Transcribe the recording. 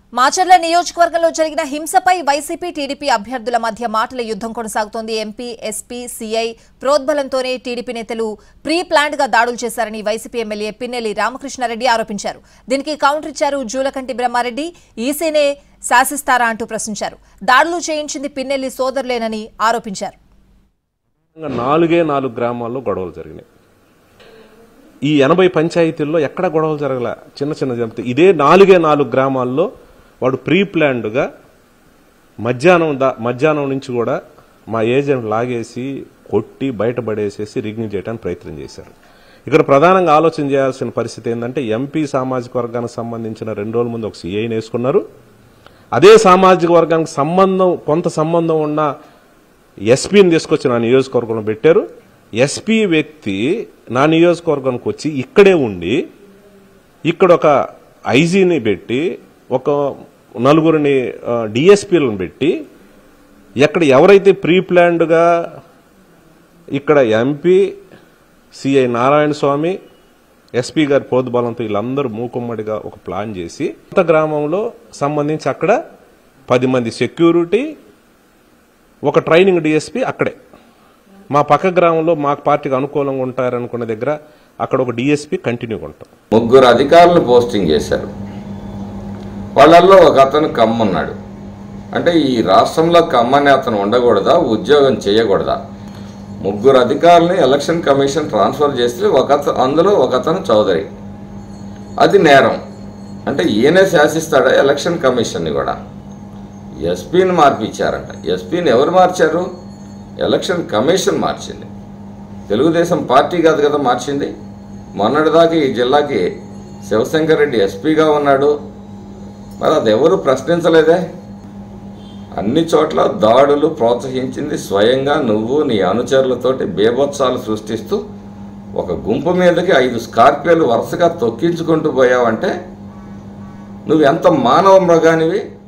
మాచర్ల నియోజకవర్గంలో జరిగిన హింసపై YCP TDP అభ్యర్థుల మధ్య మాటల యుద్ధం కొనసాగుతోంది ఎంపీ ఎస్పీ సీఐ ప్రోద్బలంతోనే టీడీపీ నేతలు ప్రీ ప్లాన్డ్ గా దాడులు చేశారని వైసీపీ ఎమ్మెల్యే పిన్నెల్లి రామకృష్ణారెడ్డి ఆరోపించారు దీనికి కౌంటర్ ఇచ్చారు జూలకంటి బ్రహ్మారెడ్డి ఈసీనే శాసిస్తారా అంటూ ప్రశ్నించారు దాడులు చేయించింది పిన్నెల్లి సోదరులేనని ఆరోపించారు ఇంకా నాలుగే నాలుగు గ్రామాల్లో గొడవలు జరిగినాయి ఈ ఎనభై పంచాయతీల్లో ఎక్కడ గొడవలు జరగల చిన్న చిన్న చెప్తే ఇదే నాలుగే నాలుగు గ్రామాల్లో వాడు ప్రీ ప్లాన్డ్గా మధ్యాహ్నం దా మధ్యాహ్నం నుంచి కూడా మా ఏజెంట్ లాగేసి కొట్టి బయటపడేసేసి రిగ్నింగ్ చేయడానికి ప్రయత్నం చేశారు ఇక్కడ ప్రధానంగా ఆలోచన చేయాల్సిన పరిస్థితి ఏంటంటే ఎంపీ సామాజిక వర్గానికి సంబంధించిన రెండు రోజుల ముందు ఒక సీఐని వేసుకున్నారు అదే సామాజిక వర్గానికి సంబంధం కొంత సంబంధం ఉన్న ఎస్పీని తీసుకొచ్చి నా నియోజకవర్గంలో పెట్టారు ఎస్పీ వ్యక్తి నా నియోజకవర్గానికి వచ్చి ఇక్కడే ఉండి ఇక్కడ ఒక ఐజీని పెట్టి ఒక నలుగురిని డిఎస్పీలను పెట్టి ఎక్కడ ఎవరైతే ప్రీ ప్లాన్డ్గా ఇక్కడ MP CI Narayana Swamy SP గారి ప్రోద్బలంతో వీళ్ళందరూ మూకుమ్మడిగా ఒక ప్లాన్ చేసి కొత్త గ్రామంలో సంబంధించి అక్కడ పది మంది సెక్యూరిటీ ఒక ట్రైనింగ్ డిఎస్పీ అక్కడే మా పక్క గ్రామంలో మా పార్టీకి అనుకూలంగా ఉంటారనుకున్న దగ్గర అక్కడ ఒక డిఎస్పీ కంటిన్యూగా ఉంటాం ముగ్గురు అధికారులు పోస్టింగ్ చేశారు వాళ్ళల్లో ఒక అతను కమ్మున్నాడు అంటే ఈ రాష్ట్రంలో కమ్మని అతను ఉండకూడదా ఉద్యోగం చేయకూడదా ముగ్గురు అధికారులని ఎలక్షన్ కమిషన్ ట్రాన్స్ఫర్ చేస్తే ఒక అత- అందులో ఒక అతను చౌదరి అది నేరం అంటే ఈయనే శాసిస్తాడా ఎలక్షన్ కమిషన్ని కూడా ఎస్పీని మార్పిచ్చారంట ఎస్పీని ఎవరు మార్చారు ఎలక్షన్ కమిషన్ మార్చింది తెలుగుదేశం పార్టీ కాదు కదా మార్చింది మొన్నటిదాకా ఈ జిల్లాకి శివశంకర్ రెడ్డి ఎస్పీగా ఉన్నాడు మరి అది ఎవరు ప్రశ్నించలేదే అన్ని చోట్ల దాడులు ప్రోత్సహించింది స్వయంగా నువ్వు నీ అనుచరులతోటి బేభత్సాలు సృష్టిస్తూ ఒక గుంపు మీదకి ఐదు స్కార్పియోలు వరుసగా తొక్కించుకుంటూ పోయావంటే నువ్వు ఎంత మానవ మృగానివి